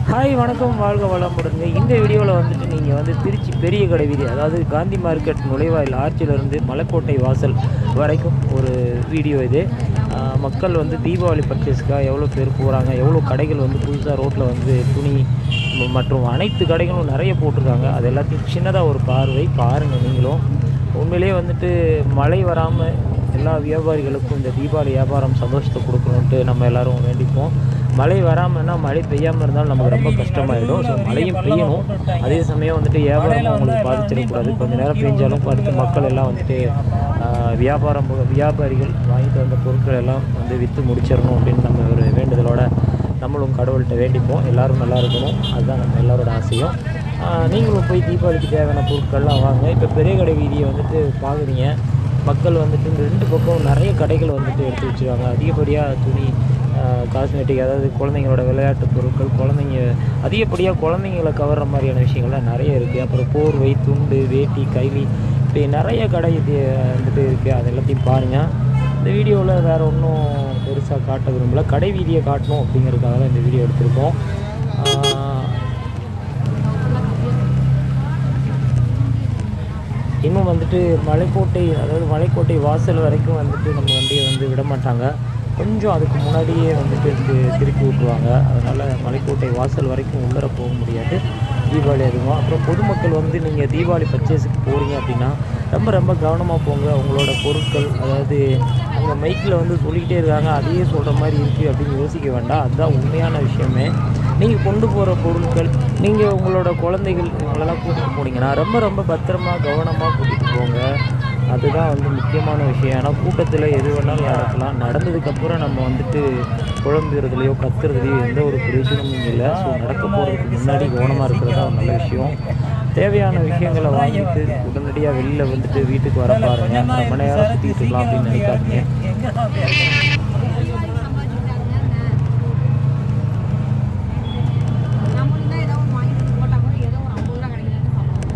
hi வணக்கம் வாழ்க வளமுடனுங்க இந்த வீடியோவில் வந்துட்டு நீங்கள் வந்து திருச்சி பெரிய கடை வீதி அதாவது காந்தி மார்க்கெட் நுழைவாயில் ஆர்ச்சியிலிருந்து மலைக்கோட்டை வாசல் வரைக்கும் ஒரு வீடியோ இது ஆஹ் மக்கள் வந்து தீபாவளி பர்ச்சேஸ்க்காக எவ்வளோ பேர் போகிறாங்க எவ்வளோ கடைகள் வந்து புதுசாக ரோட்டில் வந்து துணி ம- மற்றும் அனைத்து கடைகளும் நிறைய போட்டிருக்காங்க அது எல்லாத்தையும் சின்னதாக ஒரு பார்வை பாருங்கள் நீங்களும் உண்மையிலேயே வந்துட்டு மழை வராமல் எல்லா வியாபாரிகளுக்கும் இந்த தீபாவளி வியாபாரம் சந்தோஷத்தை கொடுக்கணுன்ட்டு நம்ம எல்லாரும் வேண்டிப்போம் மழை வராமல்னா மழை பெய்யாமல் இருந்தாலும் நமக்கு ரொம்ப கஷ்டமாயிடும் ஸோ மழையும் பெய்யணும் அதே சமயம் வந்துட்டு வியாபாரமும் உங்களுக்கு பாதிச்சிடக்கூடாது கொஞ்ச நேரம் பெஞ்சாலும் அடுத்து மக்கள் எல்லாம் வந்துட்டு ஆஹ், வியாபாரம் வியாபாரிகள் வாங்கிட்டு வந்த பொருட்கள் எல்லாம் வந்து விற்று முடிச்சிடணும் அப்படின்னு நம்ம ஒரு வேண்டுதலோட நம்மளும் கடவுள்கிட்ட வேண்டிப்போம் எல்லாரும் நல்லா இருக்கணும் அதுதான் நம்ம எல்லாரோட ஆசையும் ஆஹ், நீங்களும் போய் தீபாவளிக்கு தேவையான பொருட்கள்லாம் வாங்க இப்போ பெரிய கடை வீதியை வந்துட்டு பார்க்குறீங்க மக்கள் வந்துட்டு இந்த ரெண்டு பக்கம் நிறைய கடைகள் வந்துட்டு எடுத்து வச்சுருவாங்க அதிகப்படியாக துணி காஸ்மெட்டிக் அதாவது குழந்தைங்களோட விளையாட்டு பொருட்கள் குழந்தைங்க அதிகப்படியாக குழந்தைங்களை கவர்ற மாதிரியான விஷயங்கள்லாம் நிறைய இருக்குது அப்புறம் போர்வை துண்டு வேட்டி கைலி இப்படி நிறைய கடை இது வந்துட்டு இருக்குது அது எல்லாத்தையும் பாருங்கள் இந்த வீடியோவில் வேறு ஒன்றும் பெருசாக காட்ட விரும்பல கடை வீதியை காட்டணும் அப்படிங்கிறதுக்காக தான் இந்த வீடியோ எடுத்திருக்கோம் ஆஹ் இன்னும் வந்துட்டு மலைக்கோட்டை அதாவது மலைக்கோட்டை வாசல் வரைக்கும் வந்துட்டு நம்ம வண்டியை வந்து விட மாட்டாங்க கொஞ்சம் அதுக்கு முன்னாடியே வந்துட்டு தி- திருப்பி விட்ருவாங்க அதனால் மலைக்கோட்டை வாசல் வரைக்கும் உள்ளர போக முடியாது தீபாவளி அதுவும் அப்புறம் பொதுமக்கள் வந்து நீங்கள் தீபாவளி பர்ச்சேஸுக்கு போகிறீங்க அப்படின்னா ரொம்ப ரொம்ப கவனமாக போங்க உங்களோட பொருட்கள் அதாவது அங்கே மைக்கில் வந்து சொல்லிக்கிட்டே இருக்காங்க அதையே சொல்கிற மாதிரி இருக்குது அப்படின்னு யோசிக்க வேண்டாம் அதுதான் உண்மையான விஷயமே நீங்கள் கொண்டு போகிற பொருட்கள் நீங்கள் உங்களோட குழந்தைகள் இவங்களெல்லாம் கூட்டிகிட்டு போனீங்கன்னா ரொம்ப ரொம்ப பத்திரமா கவனமாக கூட்டிகிட்டு போங்க அதுதான் வந்து முக்கியமான விஷயம் ஏன்னா கூட்டத்தில் எது வேணாலும் நடக்கலாம் நடந்ததுக்கப்புறம் நம்ம வந்துட்டு குழம்புறதுலையோ கத்துறதுலையோ எந்த ஒரு பிரயோஜனமும் இல்லை ஸோ நடக்க போகிறதுக்கு முன்னாடி கவனமாக இருக்கிறது தான் ஒரு நல்ல விஷயம் தேவையான விஷயங்களை வாங்கிட்டு உடனடியாக வெளியில் வந்துட்டு வீட்டுக்கு வர பாருங்க ரொம்ப நேரம் சுற்றிட்டு இருக்கலாம் அப்படின்னு நினைக்காதீங்க நம்மளும் தான் ஏதோ ஒன்று வாங்கிட்டு வந்து போட்டா கூட ஏதோ ஒரு ஐம்பது ரூபா கிடைக்கலன்னு பார்ப்போம்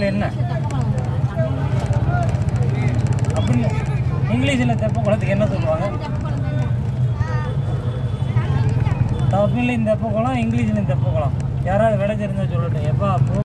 இங்கிலீஷில் என்ன அப்படி இங்கிலீஷில் தெப்ப குளத்துக்கு என்ன சொல்லுவாங்க தமிழில் இந்த தெப்ப குளம் இங்கிலீஷில் இந்த தெப்ப குளம் யாராவது விட தெரிஞ்சா சொல்லட்டும் எப்பா